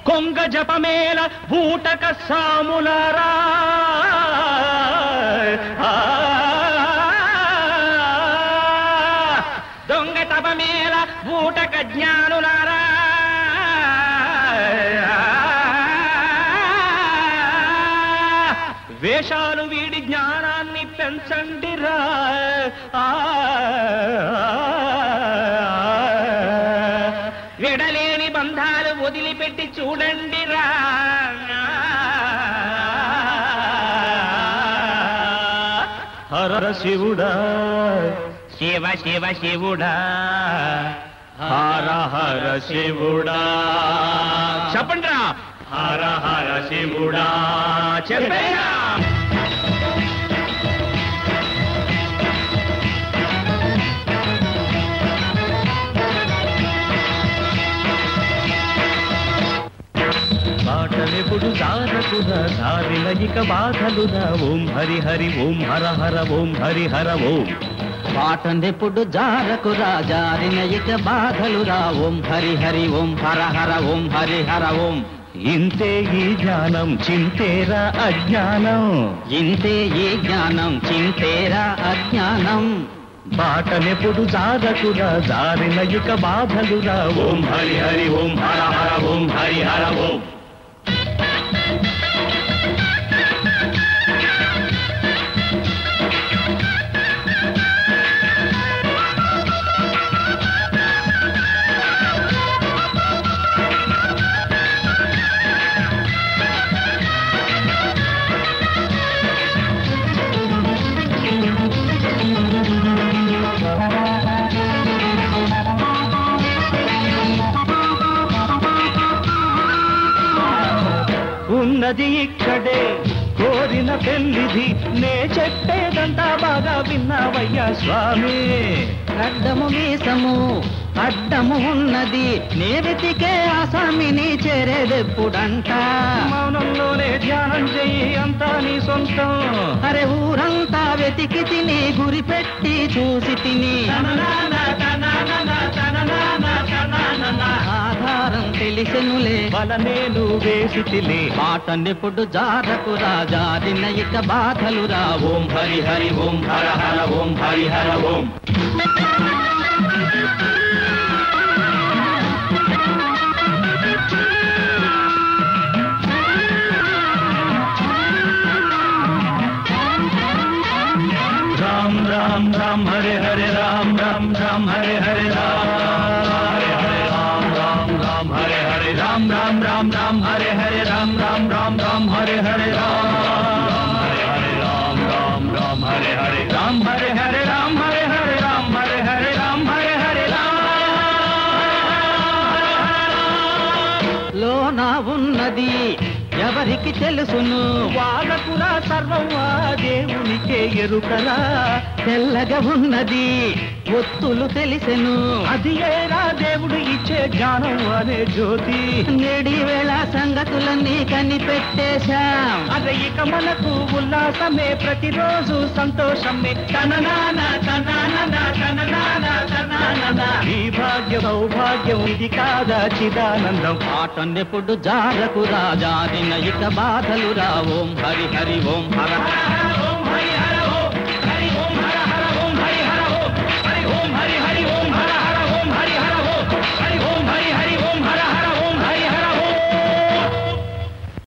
కొంగ జపమేల బూటక సాములారా ఆ, దొంగ తపమేల బూటక జ్ఞానులారా వేషాలు వీడి జ్ఞానాన్ని పెంచండిరా ఆ, విడలేని బంధాలు వదిలిపెట్టి చూడండిరా హర శివుడా శివ శివ శివుడా హర హర శివుడా చెప్పండిరా హర హర శివుడా చెప్పేరా బాటలెప్పుడు జారకురా దారిన ఇక బాధలురా ఓం హరి హరి ఓం హర హర ఓం హరి హర ఓం పాటందెప్పుడు జారకురా జారిన ఇక బాధలురా ఓం హరి హరి ఓం హర హర ఓం హరి హర ఓం ఇంతే ఈ జ్ఞానం చింతేరా అజ్ఞానం ఇంతే ఈ జ్ఞానం చింతేరా అజ్ఞానం బాటలెప్పుడు జారకురా జారిన ఇక బాధలురా ఓం హరి హరి ఓం హర హర ఓం హరి హర ఓం ఉన్నది ఇక్కడే కోరిన పెళ్లిది నే చెప్పేదంతా బాగా విన్నావయ్యా స్వామి అడ్డము మీసము అడ్డము ఉన్నది నే వెతికే ఆసామిని చేరేదెప్పుడంట మౌనంలోనే ధ్యానం చెయ్యి అంతా నీ సొంతం అరే ఊరంతా వెతికి తిని గురి పెట్టి చూసి తిని ఆధారం తెలిసెనులే వల నేను వేసి తిని పాటండెప్పుడు జారకు రాజాదిన ఇక బాధలురా ఓం హరి హరి ఓం హర హర ఓం హరి హర ఓం రామ్ రామ్ రామ్ హరే హరే రామ్ రామ్ రామ్ హరే హరే రామ్ హరే హరే రామ్ రామ్ రామ్ హరే హరే రామ్ రామ్ రామ్ రామ్ హరే హరే రామ్ రామ్ రామ్ రామ్ హరే హరే రామ్ హరే హరే రామ్ రామ్ రామ్ హరే హరే రామ్ హరే హరే రామ్ హరే హరే రామ్ హరే హరే రామ్ హరే హరే రామ్ లోన ఉన్నది ఎవరికి తెలుసును వాగకురా సర్వం ఆ దేవునికే ఎరుకరా తెల్లగా ఉన్నది ఒత్తులు తెలిసెను అది ఏరా దేవుడు ఇచ్చే జ్ఞానం అనే జ్యోతి నేడి వేళ సంగతులన్నీ కనిపెట్టేశాం అదే ఇక మనకు ఉల్లాసమే ప్రతిరోజు సంతోషమే తననాన తననాన తననాన తననాన ఈ భాగ్య సౌభాగ్యం ఇది కాదా చిదానందం పాటండెప్పుడు జారకు రాజాదిన ఇక బాధలురా ఓం హరి హరి ఓం హర హర